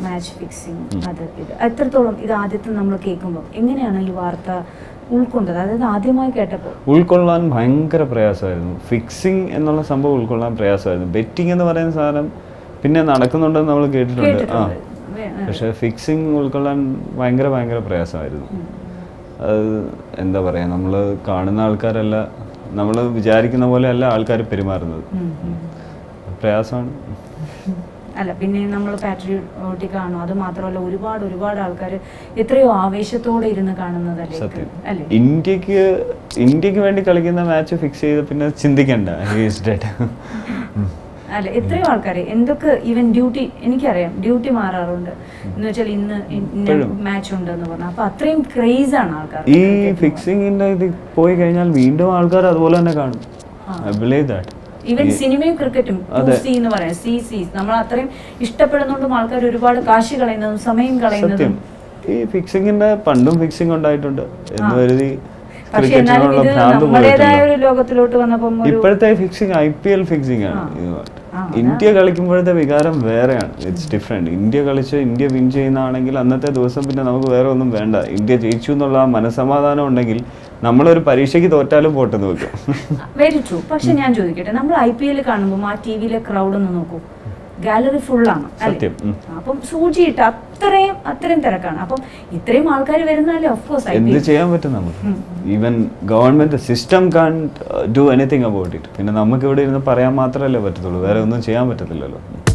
Match ഫിക്സിങ് അത് ഇത് എത്രത്തോളം ഇത് ആദ്യത്തെ നമ്മൾ കേൾക്കുമ്പോൾ എങ്ങനെയാണ് ഈ വാർത്ത ഉൾക്കൊണ്ടത് അതായത് ആദ്യമായി കേട്ടപ്പോൾ ഉൾക്കൊള്ളാൻ ഭയങ്കര പ്രയാസമായിരുന്നു ഫിക്സിങ് എന്നുള്ള സംഭവം ഉൾക്കൊള്ളാൻ പ്രയാസമായിരുന്നു ബെറ്റിംഗ് എന്ന് പറയുന്ന സാധനം പിന്നെ നടക്കുന്നുണ്ടെന്ന് നമ്മൾ കേട്ടിട്ടുണ്ട് ആ കേട്ടിട്ടുണ്ട് വേ- ആ. പക്ഷെ ഫിക്സിങ് ഉൾക്കൊള്ളാൻ ഭയങ്കര ഭയങ്കര പ്രയാസമായിരുന്നു അത് എന്താ പറയുക നമ്മൾ കാണുന്ന ആൾക്കാരല്ല നമ്മൾ വിചാരിക്കുന്ന പോലെ അല്ല ആൾക്കാർ പെരുമാറുന്നത് ഉം, ഉം. പ്രയാസമാണ് അല്ല പിന്നെ നമ്മൾ പാട്രിയോട്ടിക് ആണോ അത് മാത്രമല്ല ഒരുപാട് ഒരുപാട് ആൾക്കാർ എത്രയോ ആവേശത്തോടെ ഇരുന്ന് കാണുന്നതല്ലേ സത്യം അല്ലേ ഇന്ത്യക്ക് ഇന്ത്യക്ക് വേണ്ടി കളിക്കുന്ന മാച്ച് ഫിക്സ് ചെയ്ത് പിന്നെ ചിന്തിക്കണ്ട ഈസ് ഡെഡ് അല്ല എത്രയോ ആൾക്കാർ എന്തൊക്കെ ഈവൻ ഡ്യൂട്ടി എനിക്കറിയാം ഡ്യൂട്ടി മാറാറുണ്ട് എന്ന് വെച്ചാൽ ഇന്ന് ഇന്ന ഇപ്പോഴും. മാച്ച് ഉണ്ടെന്ന് പറഞ്ഞു അപ്പൊ അത്രയും ക്രേസ് ആണ് ആൾക്കാർ ഈ ഫിക്സിങ്ങിന്റെ ഇത് പോയി കഴിഞ്ഞാൽ വീണ്ടും ആൾക്കാർ അതുപോലെ തന്നെ കാണും ഐ ബിലീവ് ദാറ്റ് ഈവൻ സിനിമയും ക്രിക്കറ്റും അതെ. സി എന്ന് പറയാം സി സി നമ്മൾ അത്രയും ഇഷ്ടപ്പെടുന്നതുകൊണ്ടും ആൾക്കാർ ഒരുപാട് കാശ് കളയുന്നതും സമയം സത്യം കളയുന്നതും ഈ ഫിക്സിങ്ങിന്റെ പണ്ടും ഫിക്സിംഗ് ഉണ്ടായിട്ടുണ്ട് എന്ന് ആ. കരുതി പക്ഷെ എന്നാലും ക്രിക്കറ്റിനുള്ള ഇത് ഭ്രാന്ത് നമ്മുടേതായ പോയിട്ടില്ല ഒരു ലോകത്തിലോട്ട് വന്നപ്പം ഒരു ഇപ്പോഴത്തെ fixing I P L fixing ആണ് ആ. ഇതുമായിട്ട്. ആ, ഇന്ത്യ കളിക്കുമ്പോഴത്തെ വികാരം വേറെയാണ് ഇറ്റ്സ് ഡിഫറെന്റ് ഇന്ത്യ കളിച്ച് ഇന്ത്യ വിൻ ചെയ്യുന്നതാണെങ്കിൽ അന്നത്തെ ദിവസം പിന്നെ നമുക്ക് വേറെ ഒന്നും വേണ്ട ഇന്ത്യ ജയിച്ചു എന്നുള്ള ആ മനസമാധാനം ഉണ്ടെങ്കിൽ നമ്മളൊരു പരീക്ഷയ്ക്ക് തോറ്റാലും പോട്ടെന്ന് വെക്കും വെരി ട്രൂ പക്ഷെ ഞാൻ ചോദിക്കട്ടെ നമ്മൾ ഐ പി എൽ കാണുമ്പോൾ ആ ടി വിയിലെ ക്രൗഡ് ഒന്ന് നോക്കൂ ഗാലറി ഫുള്ളാണ് സത്യം, ഉം. അപ്പം സൂചിയിട്ട് അത്രയും അത്രയും തിരക്കാണ് അപ്പം ഇത്രയും ആൾക്കാർ വരുന്നാലേ ഓഫ് കോഴ്സ് ഐ പി എന്ത് എൽ ചെയ്യാൻ പറ്റും നമുക്ക് ഉം. Even government system can do anything about it പിന്നെ നമുക്ക് ഇവിടെ ഇരുന്ന് പറയാൻ മാത്രമല്ലേ പറ്റത്തുള്ളൂ വേറെ ഒന്നും ചെയ്യാൻ പറ്റത്തില്ലല്ലോ